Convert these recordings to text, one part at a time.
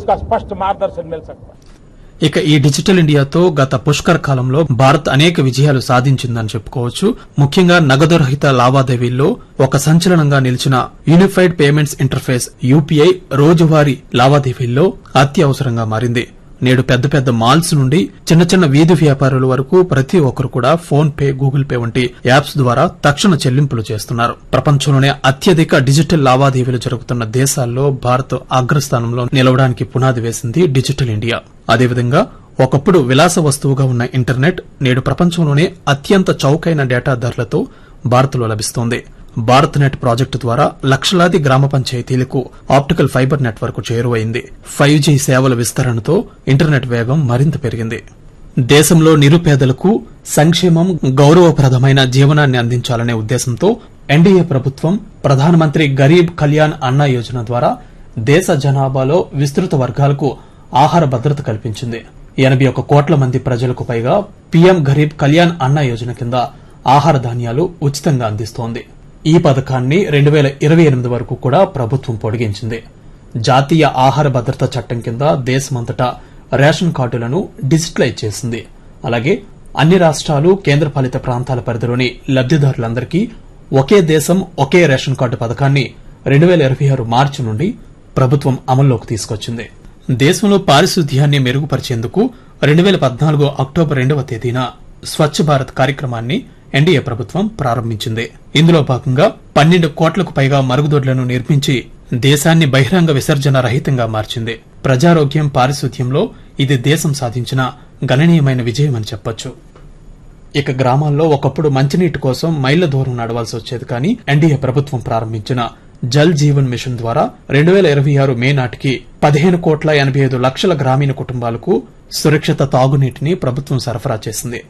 उसका स्पष्ट मार्गदर्शन मिल सकता है ఇక ఈ డిజిటల్ ఇండియాతో గత పుష్కర్ కాలంలో భారత్ అనేక విజయాలు సాధించిందని చెప్పుకోవచ్చు ముఖ్యంగా నగదు రహిత లావాదేవీల్లో ఒక సంచలనంగా నిలిచిన యూనిఫైడ్ పేమెంట్స్ ఇంటర్ఫేస్ యూపీఐ రోజువారీ లావాదేవీల్లో అత్యవసరంగా మారింది నేడు పెద్ద పెద్ద మాల్స్ నుండి చిన్న చిన్న వీధి వ్యాపారుల వరకు ప్రతి ఒక్కరు కూడా ఫోన్ పే గూగుల్ పే వంటి యాప్స్ ద్వారా తక్షణ చెల్లింపులు చేస్తున్నారు ప్రపంచంలోనే అత్యధిక డిజిటల్ లావాదేవీలు జరుగుతున్న దేశాల్లో భారత్ అగ్రస్థానంలో నిలవడానికి పునాది వేసింది డిజిటల్ ఇండియా అదేవిధంగా ఒకప్పుడు విలాస వస్తువుగా ఉన్న ఇంటర్నెట్ నేడు ప్రపంచంలోనే అత్యంత చౌకైన డేటా ధరలతో భారత్లో లభిస్తోంది భారత్ నెట్ ప్రాజెక్టు ద్వారా లక్షలాది గ్రామ పంచాయతీలకు ఆప్టికల్ ఫైబర్ నెట్వర్క్ చేరువైంది ఫైవ్ జీ సేవల విస్తరణతో ఇంటర్నెట్ వేగం మరింత పెరిగింది దేశంలో నిరుపేదలకు సంక్షేమం గౌరవప్రదమైన జీవనాన్ని అందించాలనే ఉద్దేశంతో ఎన్డీఏ ప్రభుత్వం ప్రధానమంత్రి గరీబ్ కళ్యాణ్ అన్న యోజన ద్వారా దేశ జనాభాలో విస్తృత వర్గాలకు ఆహార భద్రత కల్పించింది ఎనభై ఒక్క కోట్ల మంది ప్రజలకు పైగా పీఎం గరీబ్ కళ్యాణ్ అన్న యోజన కింద ఆహార ధాన్యాలు ఉచితంగా అందిస్తోంది ఈ పథకాన్ని రెండు వేల ఇరవై ఎనిమిది వరకు కూడా ప్రభుత్వం పొడిగించింది జాతీయ ఆహార భద్రత చట్టం కింద దేశమంతటా రేషన్ కార్డులను డిజిటలైజ్ చేసింది అలాగే అన్ని రాష్ట్రాలు కేంద్రపాలిత ప్రాంతాల పరిధిలోని లబ్దిదారులందరికీ ఒకే దేశం ఒకే రేషన్ కార్డు పథకాన్ని రెండు వేల ఇరవై ఆరు మార్చి నుండి ప్రభుత్వం అమల్లోకి తీసుకొచ్చింది దేశంలో పారిశుద్ధ్యాన్ని మెరుగుపరిచేందుకు రెండు వేల పద్నాలుగు అక్టోబర్ రెండవ తేదీన స్వచ్ఛ భారత్ కార్యక్రమాన్ని ఎన్డీఏ ప్రభుత్వం ప్రారంభించింది ఇందులో భాగంగా పన్నెండు కోట్లకు పైగా మరుగుదొడ్లను నిర్మించి దేశాన్ని బహిరంగ విసర్జన రహితంగా మార్చింది ప్రజారోగ్యం పారిశుద్ధ్యంలో ఇది దేశం సాధించిన గణనీయమైన విజయమని చెప్పొచ్చు ఇక గ్రామాల్లో ఒకప్పుడు మంచినీటి కోసం మైళ్ల దూరం నడవాల్సి వచ్చేది కానీ ఎన్డీఏ ప్రభుత్వం ప్రారంభించిన జల్ జీవన్ మిషన్ ద్వారా రెండు వేల ఇరవై ఆరు మే నాటికి పదిహేను కోట్ల ఎనభై ఐదు లక్షల గ్రామీణ కుటుంబాలకు సురక్షిత తాగునీటిని ప్రభుత్వం సరఫరా చేసింది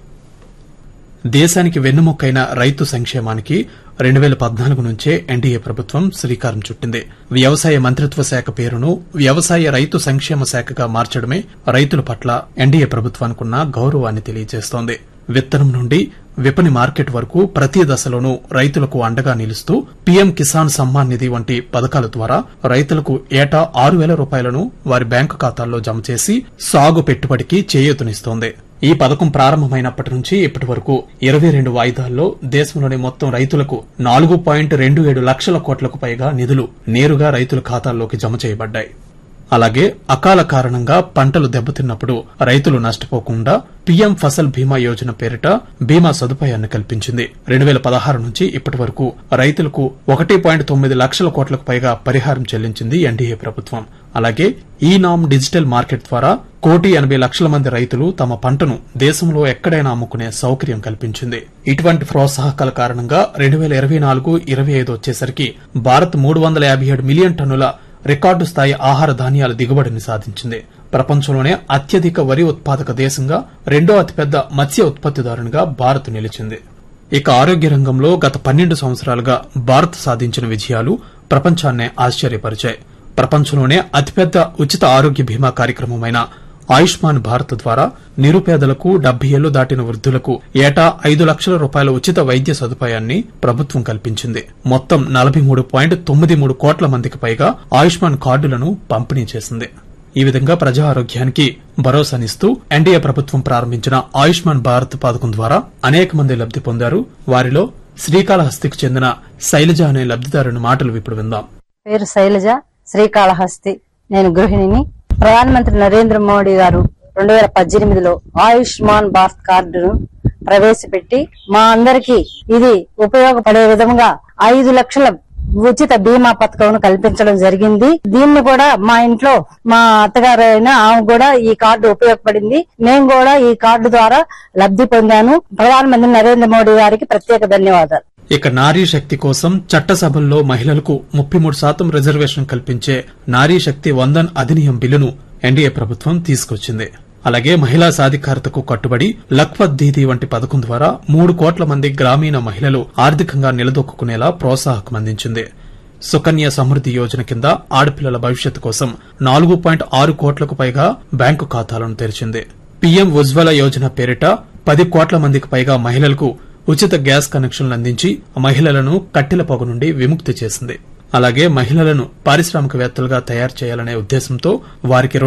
దేశానికి వెన్నుముక్కైన రైతు సంక్షేమానికి రెండు వేల పద్నాలుగు నుంచే ఎన్డీఏ ప్రభుత్వం శ్రీకారం చుట్టింది వ్యవసాయ మంత్రిత్వ శాఖ పేరును వ్యవసాయ రైతు సంక్షేమ శాఖగా మార్చడమే రైతుల పట్ల ఎన్డీఏ ప్రభుత్వానికున్న గౌరవాన్ని తెలియజేస్తోంది విత్తనం నుండి విపణి మార్కెట్ వరకు ప్రతి దశలోనూ రైతులకు అండగా నిలుస్తూ పీఎం కిసాన్ సమ్మాన్ నిధి వంటి పథకాల ద్వారా రైతులకు ఏటా ఆరు వేల రూపాయలను వారి బ్యాంకు ఖాతాల్లో జమ చేసి సాగు పెట్టుబడికి చేయూతనిస్తోంది ఈ పథకం ప్రారంభమైనప్పటి నుంచి ఇప్పటి వరకు ఇరవై రెండు వాయిదాల్లో దేశంలోని మొత్తం రైతులకు నాలుగు పాయింట్ రెండు ఏడు లక్షల కోట్లకు పైగా నిధులు నేరుగా రైతుల ఖాతాల్లోకి జమ చేయబడ్డాయి అలాగే అకాల కారణంగా పంటలు దెబ్బతిన్నప్పుడు రైతులు నష్టపోకుండా పీఎం ఫసల్ బీమా యోజన పేరిట బీమా సదుపాయాన్ని కల్పించింది రెండు వేల పదహారు నుంచి ఇప్పటి వరకు రైతులకు ఒకటి పాయింట్ తొమ్మిది లక్షల కోట్లకు పైగా పరిహారం చెల్లించింది ఎన్డీఏ ప్రభుత్వం అలాగే ఈ నామ్ డిజిటల్ మార్కెట్ ద్వారా కోటి ఎనభై లక్షల మంది రైతులు తమ పంటను దేశంలో ఎక్కడైనా అమ్ముకునే సౌకర్యం కల్పించింది ఇటువంటి ప్రోత్సాహకాల కారణంగా రెండు వేల ఇరవై నాలుగు ఇరవై ఐదు వచ్చేసరికి భారత్ మూడు వందల యాభై ఏడు మిలియన్ టన్నుల రికార్డు స్థాయి ఆహార ధాన్యాల దిగుబడిని సాధించింది ప్రపంచంలోనే అత్యధిక వరి ఉత్పాదక దేశంగా రెండో అతిపెద్ద మత్స్య ఉత్పత్తిదారునిగా భారత్ నిలిచింది ఇక ఆరోగ్య రంగంలో గత పన్నెండు సంవత్సరాలుగా భారత్ సాధించిన విజయాలు ప్రపంచాన్నే ఆశ్చర్యపరిచాయి ప్రపంచంలోనే అతిపెద్ద ఉచిత ఆరోగ్య బీమా కార్యక్రమమైన ఆయుష్మాన్ భారత్ ద్వారా నిరుపేదలకు డెబ్బై ఏళ్లు దాటిన వృద్ధులకు ఏటా ఐదు లక్షల రూపాయల ఉచిత వైద్య సదుపాయాన్ని ప్రభుత్వం కల్పించింది మొత్తం నలభై మూడు పాయింట్ తొమ్మిది మూడు కోట్ల మందికి పైగా ఆయుష్మాన్ కార్డులను పంపిణీ చేసింది ఈ విధంగా ప్రజా ఆరోగ్యానికి భరోసానిస్తూ ఎన్డీఏ ప్రభుత్వం ప్రారంభించిన ఆయుష్మాన్ భారత్ పథకం ద్వారా అనేక మంది లబ్ది పొందారు వారిలో శ్రీకాళహస్తికి చెందిన శైలజ అనే లబ్దిదారుని మాటలు ఇప్పుడు విందాం పేరు శైలజ శ్రీకాళహస్తి నేను గృహిణిని ప్రధానమంత్రి నరేంద్ర మోడీ గారు రెండు వేల పద్దెనిమిదిలో ఆయుష్మాన్ భారత్ కార్డును ప్రవేశపెట్టి మా అందరికి ఇది ఉపయోగపడే విధంగా ఐదు లక్షల ఉచిత బీమా పథకం కల్పించడం జరిగింది దీన్ని కూడా మా ఇంట్లో మా అత్తగారు అయిన ఆమె కూడా ఈ కార్డు ఉపయోగపడింది నేను కూడా ఈ కార్డు ద్వారా లబ్ధి పొందాను ప్రధానమంత్రి నరేంద్ర మోడీ గారికి ప్రత్యేక ధన్యవాదాలు ఇక నారీ శక్తి కోసం చట్టసభల్లో మహిళలకు ముప్పై మూడు శాతం రిజర్వేషన్ కల్పించే నారీ శక్తి వందన్ అధినియం బిల్లును ఎన్డీఏ ప్రభుత్వం తీసుకొచ్చింది అలాగే మహిళా సాధికారతకు కట్టుబడి లఖ్పత్ దీదీ వంటి పథకం ద్వారా మూడు కోట్ల మంది గ్రామీణ మహిళలు ఆర్థికంగా నిలదొక్కునేలా ప్రోత్సాహకం అందించింది సుకన్య సమృద్ది యోజన కింద ఆడపిల్లల భవిష్యత్తు కోసం నాలుగు పాయింట్ ఆరు కోట్లకు పైగా బ్యాంకు ఖాతాలను తెరిచింది పీఎం ఉజ్వల యోజన పేరిట పది కోట్ల మందికి పైగా మహిళలకు ఉచిత గ్యాస్ కనెక్షన్లు అందించి మహిళలను కట్టెల పొగ నుండి విముక్తి చేసింది అలాగే మహిళలను పారిశ్రామికవేత్తలుగా తయారు చేయాలనే ఉద్దేశంతో వారికి